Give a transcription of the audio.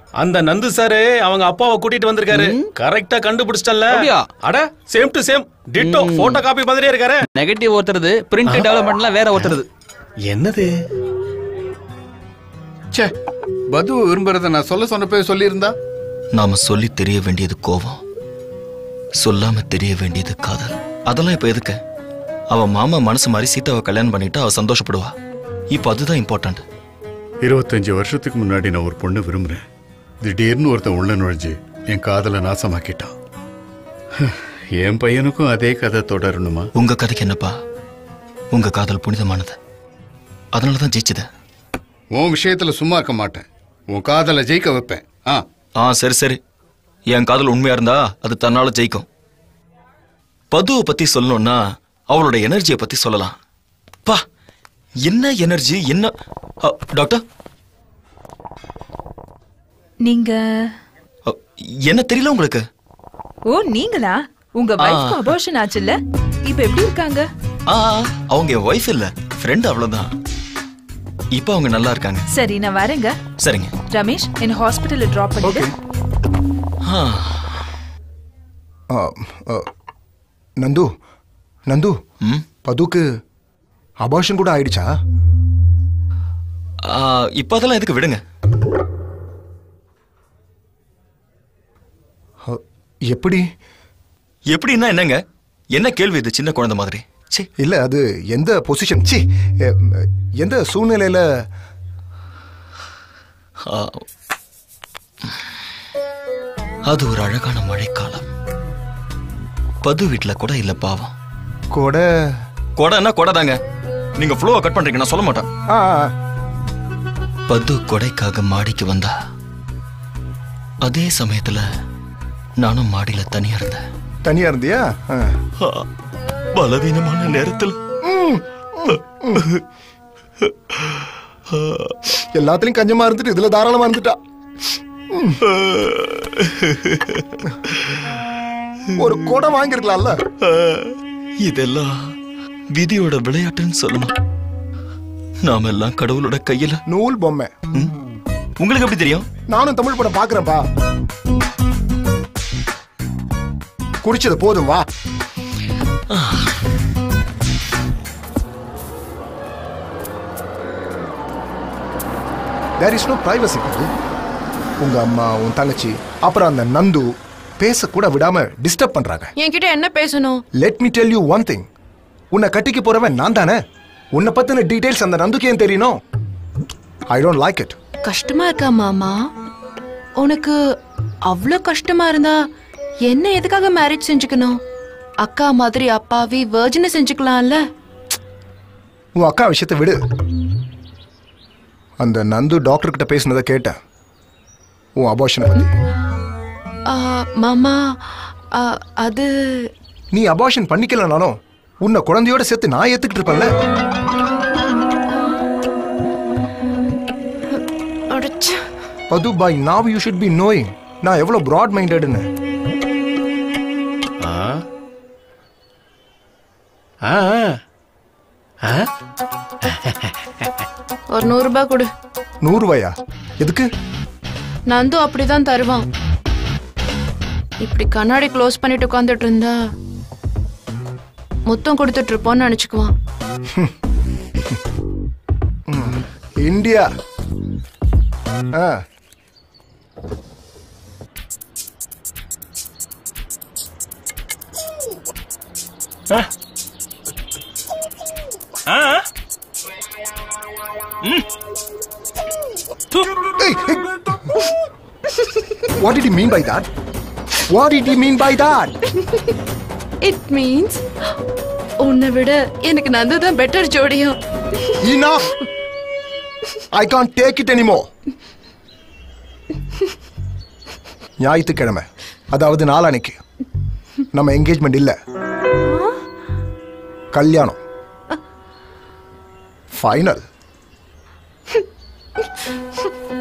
அந்த நந்து சாரு அவங்க அப்பாவை கூட்டிட்டு வந்திருக்காரு கரெக்டா கண்டுபிடிச்சிட்டல அப்படியா? அட same to same ditto photocopy மாதிரியே இருக்காரு நெகட்டிவ் ஒருத்தருது பிரிண்ட் டெவலப்மெண்ட்லாம் வேற ஒருத்தருது என்னது ச்சே பது விரும்புறத நான் சொல்ல சொன்னப்பே சொல்லியிருந்தா நாம சொல்லி தெரிய வேண்டியது கோவம் சொல்லாம தெரிய வேண்டியது காதல் அதெல்லாம் இப்ப எதுக்கு அவ மாமா மனசு மாதிரி சீதாவை கல்யாணம் பண்ணிட்டு அவ சந்தோஷப்படுவா இப்ப அதுதான் இம்பார்ட்டன்ட் இருபத்தஞ்சு வருஷத்துக்கு முன்னாடி நான் ஒரு பொண்ணு விரும்புறேன் திடீர்னு ஒருத்தன் உள்ள நுழைஞ்சு என் காதலை நாசமாக்கிட்டான் என் பையனுக்கும் அதே கதை தொடரணுமா உங்க கதைக்கு என்னப்பா உங்க காதல் புனிதமானது அதனாலதான் ஜெயிச்சது உன் விஷயத்துல சும்மா இருக்க மாட்டேன் உன் காதலை ஜெயிக்க வைப்பேன் ஆ ஆ சரி சரி என் காதல் உண்மையா இருந்தா அது தன்னால ஜெயிக்கும் பதுவை பத்தி சொல்லணும்னா அவளோட எனர்ஜியை பத்தி சொல்லலாம் பா என்ன எனர்ஜி என்ன அ, டாக்டர் நீங்க அ, என்ன தெரியல உங்களுக்கு ஓ நீங்களா உங்க வைஃப்க்கு அபார்ஷன் ஆச்சுல்ல இப்ப எப்படி இருக்காங்க ஆ அவங்க என் ஒய்ஃப் இல்ல ஃப்ரெண்ட் அவ்வளவுதான் இப்போ அவங்க நல்லா இருக்காங்க சரி நான் வரேங்க சரிங்க ரமேஷ் என்ன ஹாஸ்பிடல்ல டிராப் பண்ணிடு ஆ, ஆ, ஆ, நந்து நந்து ம் பதுக்கு அபார்ஷன் கூட ஆயிடுச்சா ஆ, இப்ப அதெல்லாம் எதுக்கு விடுங்க ஆ, எப்படி எப்படின்னா என்னங்க என்ன கேள்வி இது சின்ன குழந்தை மாதிரி ச்சீ இல்ல அது எந்த பொசிஷன் சி எந்த சூழ்நிலையில ஆ, அது ஒரு அழகான மழைக்காலம் பது வீட்ல கூட இல்ல பாவம் கூட கொடைன்னா கொடை தாங்க நீங்க ஃப்ளோவை கட் பண்றீங்க நான் சொல்ல மாட்டேன் ஆ, ஆ, பது கொடைக்காக மாடிக்கு வந்தா அதே சமயத்துல நானும் மாடியில தனியா இருந்தேன் தனியா இருந்தியா ஆ. ஆ, பலவீனமான நேரத்தில் எல்லாத்துலயும் கஞ்சமா இருந்துட்டு இதுல தாராளமா இருந்துட்டா ம். ஒரு குடம் வாங்கிருக்கலாம்ல ஆ, இதெல்லாம் விதியோட விளையாட்டுன்னு சொல்லணும் நாம எல்லாம் கடவுளோட கையில நூல் பொம்மை ம்? உங்களுக்கு எப்படி தெரியும் நானும் தமிழ் படம் பாக்குறேன்ப்பா குடிச்சது போதும் வா தேர் இஸ் நோ பிரைவசி உங்க அம்மா உன் தங்கச்சி அப்புறம் அந்த நந்து பேச கூட விடாம டிஸ்டர்ப் பண்றாங்க என்கிட்ட என்ன பேசணும் let me tell you one thing உன்னை கட்டிக்க போறவன் நான் தானே உன்னை பத்தின டீடைல்ஸ் அந்த நந்துக்கு ஏன் தெரியணும் ஐ டோன்ட் லைக் இட் கஷ்டமா இருக்கா மாமா உனக்கு அவ்வளோ கஷ்டமா இருந்தா என்ன எதுக்காக மேரேஜ் செஞ்சுக்கணும் அக்கா மாதிரி அப்பாவி வேர்ஜினை செஞ்சுக்கலாம்ல உன் அக்கா விஷயத்தை விடு அந்த நந்து டாக்டர் கிட்ட பேசினதை கேட்டேன் உன் அபார்ஷனை பத்தி ஆ, மாமா ஆ, அது நீ அபார்ஷன் பண்ணிக்கலனாலும் உன்னை குழந்தையோட சேர்த்து நான் ஏத்துக்கிட்டு இருப்பேன்ல அடச்சே. பது by now you should be knowing நான் எவ்வளவு ப்ராட் மைண்டட்னு ஆ ஆ ஆ ஒரு நூறு ரூபாய் கொடு நூறு ரூபாயா எதுக்கு நந்து அப்படிதான் தருவான் இப்படி கண்ணாடி க்ளோஸ் பண்ணிட்டு உட்காந்துட்டு இருந்தா மொத்தம் கொடுத்துட்டு இருப்போம்னு நினைச்சுக்குவான் இந்தியா ஆ Hey, hey. What did he mean by that? What did he mean by that? It means உன்னை விட எனக்கு நந்து தான் பெட்டர் ஜோடியும் Enough! I can't take it anymore. ஞாயிற்றுக்கிழமை அதாவது நாளானைக்கு நம்ம என்கேஜ்மெண்ட் இல்ல கல்யாணம் ஃபைனல்